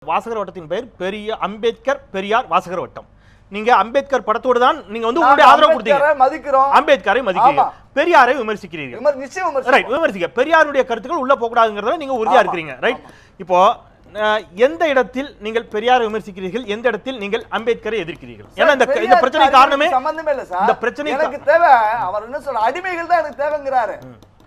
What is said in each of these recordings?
வாசகர் வட்டத்தின் பெயர் பெரிய அம்பேத்கர் பெரியார் வாசகர் வட்டம் நீங்க அம்பேத்கர் படத்தோடு தான் நீங்க வந்து உங்களுடைய ஆதரவு கொடுத்தீங்க அம்பேத்கரை மதிக்கிறோம் அம்பேத்கரை மதிக்கிறீங்க ஆமா. பெரியாரை விமர்சிக்கிறீர்கள் விமர் நிச்சயம் ரைட் விமர்சனம் விமர்சிக்க பெரியாருடைய கருத்துக்கள் உள்ள போகக்கூடாதுங்கிறத நீங்க உறுதியா ஆமா, இருக்கிறீங்க ரைட் இப்போ அஹ், எந்த இடத்தில் நீங்கள் பெரியாரை விமர்சிக்கிறீர்கள் எந்த இடத்தில் நீங்கள் அம்பேத்கரை எதிர்க்கிறீர்கள் ஏன்னா இந்த இந்த பெரியார் பிரச்சனை காரியத்துக்கு காரணமே சம்பந்தமே இல்ல சார் இந்த பிரச்சனை எனக்கு தேவை அவர் என்ன சொல்ற அடிமைகள் தான் எனக்கு தேவைங்கிறாரு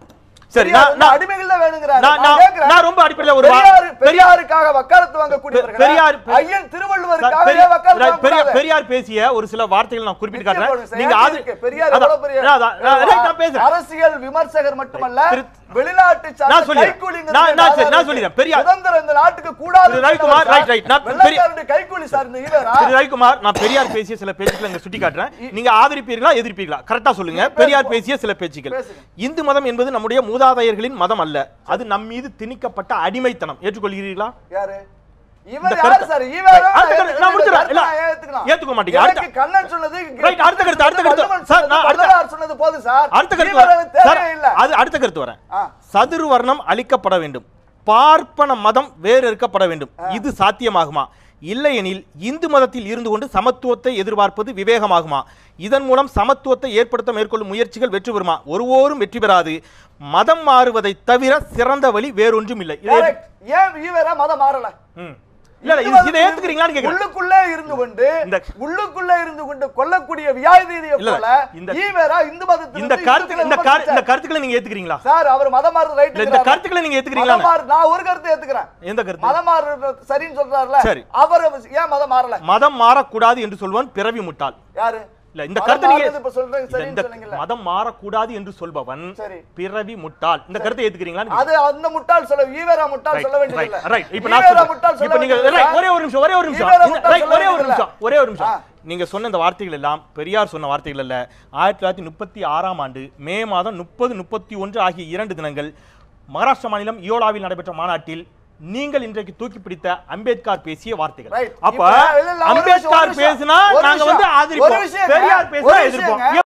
சரி பெரியார் நான் வந்து நான் அடிமைகள் தான் வேணுங்கிறாரு நான்- நான் நான் கேட்கிறேன். நான் ரொம்ப அடிப்படையில ஒரு வா- பெரியார் பெரியாருக்காக வக்காலத்து வாங்கக்கூடியவர்கள் பெரியார் பெ- ஐயன் திருவள்ளுவருக்காக பெரிய- ஏன் வக்காலத்து பெரிய- வாங்கக்கூடாது? பெரியார் பேசிய ஒரு சில வார்த்தைகள் நான் குறிப்பிட்டு நிச்சயம் காட்டுறேன் போடுங்க சார். நீங்க ஏன் ஆது- இருக்கு? பெரியார் அதான், எவ்வளவு பெரிய- அதான், நான் ரைட், நான் பேசுறேன் அரசியல் விமர்சகர் மட்டுமல்ல திரு- வெளிநாட்டு சார்ந்த நான் சொல்லிடுறேன். கைக்கூலிங்கிறது நான் நான் சரி, நான் ஆதாரம் சொல்லிடுறேன். இருக்கு. பெரியார் சுதந்திரம் இந்த நாட்டுக்கு கூடாது திரு ரவிக்குமார், ரைட், ரைட். நான் பெரிய- வெள்ளக்காரனுடைய கைக்கூலி சார்ந்த ஈவரா திரு ரவிக்குமார் நான் பெரியார் பேசிய சில பேச்சுக்களை இங்க சுட்டி காட்டுறேன் நீங்க ஆதரிப்பீர்களா எதிர்ப்பீர்களா கரெக்டா சொல்லுங்க பேசுங்க. பெரியார் பேசிய சில பேச்சுக்கள் பேசுங்க. இந்து மதம் என்பது நம்முடைய மூதாதையர்களின் மதம் அல்ல அது நம் மீது திணிக்கப்பட்ட அடிமைத்தனம் ஏற்றுக்கொள்கிறீர்களா யாரு இந்த இவர் யாரு கருத்து- சார் இவர் ரைட், அடுத்த கருத்து, நான் முடிச்சிடுறேன். இல்ல, ஏத்துக்கலாம் ஏத்துக்க மாட்டீங்க. எனக்கு அடுத்த- கண்ணன் சொன்னது ரைட், அடுத்த கருத்து, அடுத்த கருத்து. வள்ளுவன் சார், சொன்னது, நான் அடுத்த- வள்ளலார் சொன்னது போதும் சார் அடுத்த கருத்து இவர் வரேன். எனக்கு சார், தேவையே இல்ல அது அடுத்த கருத்து வரேன் ஆ. சதுர்வர்ணம் அழிக்கப்பட வேண்டும் பார்ப்பன மதம் வேறறுக்கப்பட வேண்டும் இது சாத்தியமாகுமா இல்லையெனில் இந்து மதத்தில் இருந்து கொண்டு சமத்துவத்தை எதிர்பார்ப்பது விவேகமாகுமா இதன் மூலம் சமத்துவத்தை ஏற்படுத்த மேற்கொள்ளும் முயற்சிகள் வெற்றி பெறுமா ஒருவோரும் வெற்றி பெறாது மதம் மாறுவதை தவிர சிறந்த வழி வேறொன்றும் இல்லை இதை Correct. ஏன் ஈவரா மதம் மாறல ம். இல்ல இல்ல, இது- இதை ஏத்துக்கிறீங்களான்னு கேக்குறேன் உள்ளுக்குள்ளே இருந்து கொண்டு இந்த- உள்ளுக்குள்ளே இருந்து கொண்டு கொல்லக்கூடிய வியாதியை இல்ல, போல இந்த- ஈவரா இந்து மதத்தில் இந்த இருந்து கருத்து இந்த இந்துக்களை கரு- இந்த விமர்சிச்சார். கருத்துக்களை நீங்க ஏத்துக்கிறீங்களா சார் அவர் மதம் மாறுறது ரைட் இல்ல, இந்த கருத்துக்களை நீங்க ஏத்துக்கிறீங்களா நான் ஒரு கருத்து ஏத்துக்கிறேன் எந்த கருத்து மதம் மாறுறது சரின்னு சொல்றாருல சரி. அவர் ஏன் மதம் மாறல மதம் மாறக்கூடாது என்று சொல்வன் பிறவி முட்டாள் யாரு இல்ல இந்த மதம் கருத்தை நீங்க மாறுறது இப்ப சொல்றீங்க இல்ல, சரின்னு இந்த சொன்னீங்கல்ல மதம் மாறக்கூடாது என்று சொல்பவன் சரி பிறவி முட்டாள் இந்த கருத்தை ஏத்துக்கிறீங்களா அது அந்த முட்டாள் சொல்ல ஈவேரா முட்டாள் சொல்ல வேண்டியது இல்ல ரைட் இப்ப நான் ஈவேரா சொல்றேன். முட்டாள் சொல்ல இப்ப நீங்க வேண்டியது right, இல்ல. ஒரே ஒரு நிமிஷம் ஒரே ஒரு நிமிஷம் ஈவேரா இந்த- முட்டாள் right, சொல்ல ஒரே ஒரு வேண்டியது நிமிஷம் ஒரே ஒரு நிமிஷம் ஆ. நீங்க சொன்ன இந்த வார்த்தைகள் எல்லாம் பெரியார் சொன்ன வார்த்தைகள் அல்ல ஆயிரத்தி தொள்ளாயிரத்தி முப்பத்தி ஆறாம் ஆண்டு மே மாதம் முப்பது முப்பத்தி ஒன்று ஆகிய இரண்டு தினங்கள் மகாராஷ்டிரா மாநிலம் யோலாவில் நடைபெற்ற மாநாட்டில் நீங்கள் இன்றைக்கு தூக்கி பிடித்த அம்பேத்கர் பேசிய வார்த்தைகள் Right. அப்ப இப்ப இல்ல, இல்ல, ஒரு விஷயம், ஒரு அம்பேத்கர் விஷயம். பேசினா ஒரு நாங்க வந்து விஷயம். ஒரு ஆதரிப்போம் விஷயங்க. பெரியார் பேசினா ஒரு எதிர்ப்போம் விஷயங்க.